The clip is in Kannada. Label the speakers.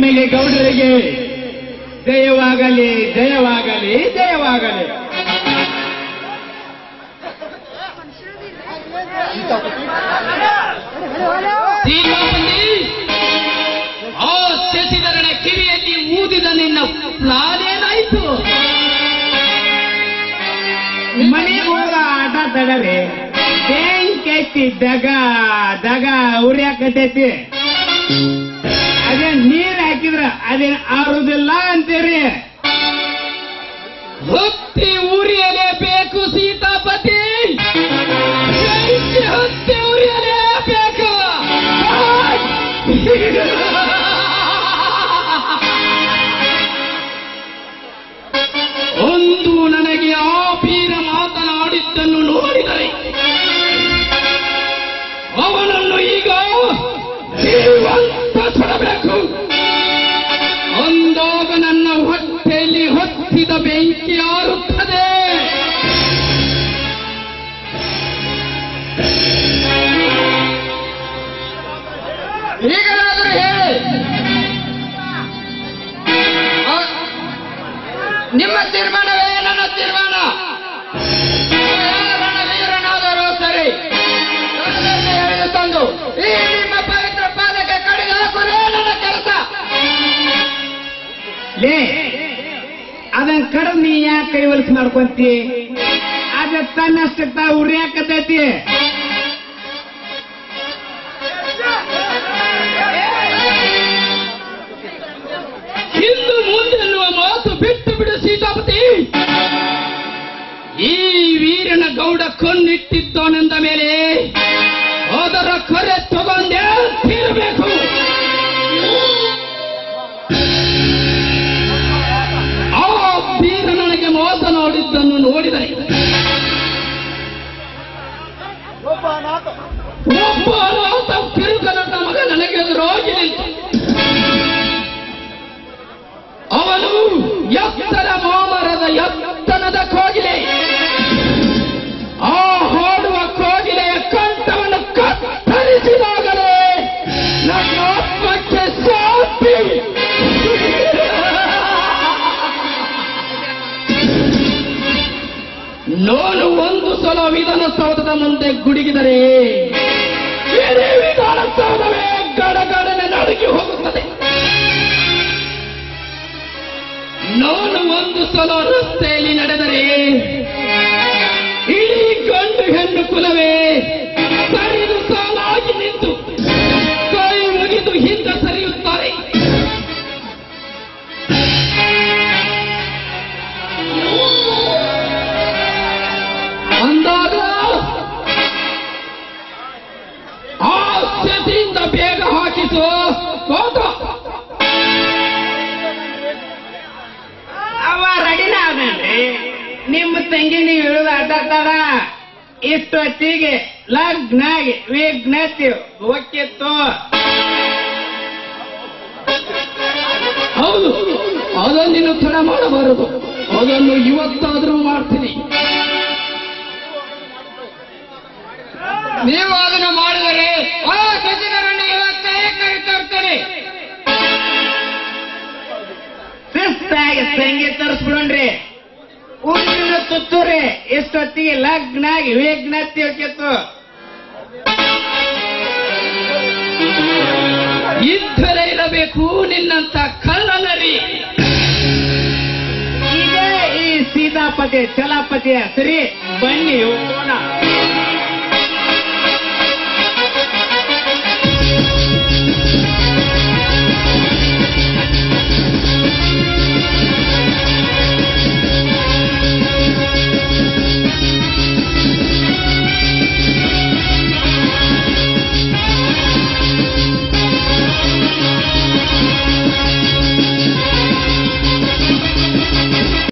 Speaker 1: ಮನೆಗೆ ಗೌಡರಿಗೆ ಜಯವಾಗಲಿ ಜಯವಾಗಲಿ ಜಯವಾಗಲಿ
Speaker 2: ಸೀತಾಪತಿ ಆ ಶಶಿಧರನ ಕಿವಿಯಲ್ಲಿ ಊದಿದ ನಿನ್ನ ಪ್ಲಾನ್ ಏನಾಯ್ತು
Speaker 1: ಮನೆಗೆ ಹೋಗ ಆಟ ತಡರಿ ಬೆಂಕಿ ಹಚ್ಚಿ ದಗ ದಗ ಉರಿಯಾಕತೈತಿ ಅದೇನ್ ನೀರ್ ಹಾಕಿದ್ರ ಅದೇನ್ ಆರುದಿಲ್ಲ ಅಂತೀರಿ
Speaker 2: ಹೊತ್ತಿ ಉರಿಯಲೇಬೇಕು ಸೀತಾಪತಿ ಬೆಂಕಿ ಹೊತ್ತಿ ಉರಿಯಲೇಬೇಕು ಒಂದು ನನಗೆ ಆ ಪೀರ ಮಾತನಾಡಿದ್ದನ್ನು ನೋಡಿದರೆ ಅವನನ್ನು ಈಗ ಜೀವಂತ ಸುಡಬೇಕು ಅಂದಾಗ ನನ್ನ ಹೊಟ್ಟೆಯಲ್ಲಿ ಹೊತ್ತಿದ ಬೆಂಕಿ ಆರುತ್ತದೆ ಈಗಲಾದರೂ ಹೇಳಿ ಆ, ನಿಮ್ಮ ತೀರ್ಮಾನವೇ ನನ್ನ ತೀರ್ಮಾನ ಯಾವ ರಣವೀರನಾದರೂ ಸರಿ ನನ್ನನ್ನು ಎಳೆದು ತಂದು ಈ ನಿಮ್ಮ ಪವಿತ್ರ ಪಾದಕ್ಕೆ ಕಡಿದು ಹಾಕುವುದೇ ನನ್ನ ಕೆಲಸ
Speaker 1: ಲೇ ಅದನ್ ಕಡದ್ ನೀ ಯಾಕೆ ಕೈ ಹೊಲಸು ಮಾಡ್ಕೊಂತಿ ಅದ ತನ್ನಷ್ಟ ತಾ ಉರಿಯಾಕತೈತಿ
Speaker 2: ಇನ್ನು ಮುಂದೆನ್ನುವ ಮಾತು ಬಿಟ್ಟು ಬಿಡು ಸೀತಾಪತಿ ಈ ವೀರನ ಗೌಡ ಕೊನ್ನಿಟ್ಟಿದ್ದಾನೆಂದ ಮೇಲೆ ಅದರ ಕರೆ ತಗೊಂಡೇ ತೀರಬೇಕು ಆ ವೀರ ನನಗೆ ಮೋಸ ನೋಡಿದ್ದನ್ನು ನೋಡಿದರೆ ಒಬ್ಬ ಅನಾಥ ಕಿರುಕನನ್ನ ಮಗ ನನಗೆ ಎದುರಾಗಿ ನಿಂತು ಅವನು ಎತ್ತರ ಮಾಮರದ ಎತ್ತನದ ಕೋಗಿಲೆ ಆ ಹಾಡುವ ಕೋಗಿಲೆಯ ಕಂಠವನ್ನು ಕತ್ತರಿಸಿದಾಗಲೇ ನನ್ನ ಆತ್ಮಕ್ಕೆ ಶಾಂತಿ ನಾನು ಒಂದು ಸಲ ವಿಧಾನಸೌಧದ ಮುಂದೆ ಗುಡುಗಿದರೆ ಇಡೀ ವಿಧಾನಸೌಧವೇ ಗಡಗಡನೆ ನಡುಗಿ ಹೋಗುತ್ತದೆ ನಾನು ಒಂದು ಸಲ ರಸ್ತೆಯಲ್ಲಿ ನಡೆದರೆ ಇಡೀ ಗಂಡು ಹೆಣ್ಣು ಕುಲವೇ ಸರಿದು ಸಾಲಾಗಿ ನಿಂತು ಕೈ ಮುಗಿದು ಹಿಂದೆ ಸರಿಯುತ್ತಾರೆ ಅಂದಾಗ ಆ ಸ್ಥಿತಿಯಿಂದ ಬೇಗ ಹಾಕಿಸು ಕೋತ
Speaker 1: ಅವ ರೆಡಿನ ಅದನ್ರಿ ನಿಮ್ಮ ತಂಗಿ ನೀವು ಇಳಿದ ಅಡ್ಡಾಡ ಇಷ್ಟೊತ್ತಿಗೆ ಲಗ್ನ ಆಗಿ ವಿಘ್ನತಿ ಒಕ್ಕಿತ್ತು
Speaker 2: ಹೌದು ಅದನ್ನು ತಡ ಮಾಡಬಾರದು ಅದನ್ನು ಇವತ್ತಾದರೂ ಮಾಡ್ತೀನಿ ನೀವು ಅದನ್ನು ಮಾಡಿದರೆ ಆ ಸಚಿವರನ್ನು ಇವತ್ತೇ ಕರೆತರ್ತೇನೆ
Speaker 1: ಶಿಸ್ತಾಗಿ ಸಂಗೀತ ತರಿಸ್ಬಿಡೋಣ್ರಿ ಊರಿನ ತುತ್ತೂರಿ ಇಷ್ಟೊತ್ತಿಗೆ ಲಗ್ನ ಆಗಿ ವಿಘ್ನತಿ ಒಕ್ಕಿತ್ತು
Speaker 2: ಇದ್ದರೆ ಇರಬೇಕು ನಿನ್ನಂತ ಕಳ್ಳನರಿ
Speaker 1: ಇದೇ ಈ ಸೀತಾಪತಿ ಚಲಾಪತಿಯ ಸರಿ ಬನ್ನಿ ಹೋಗೋಣ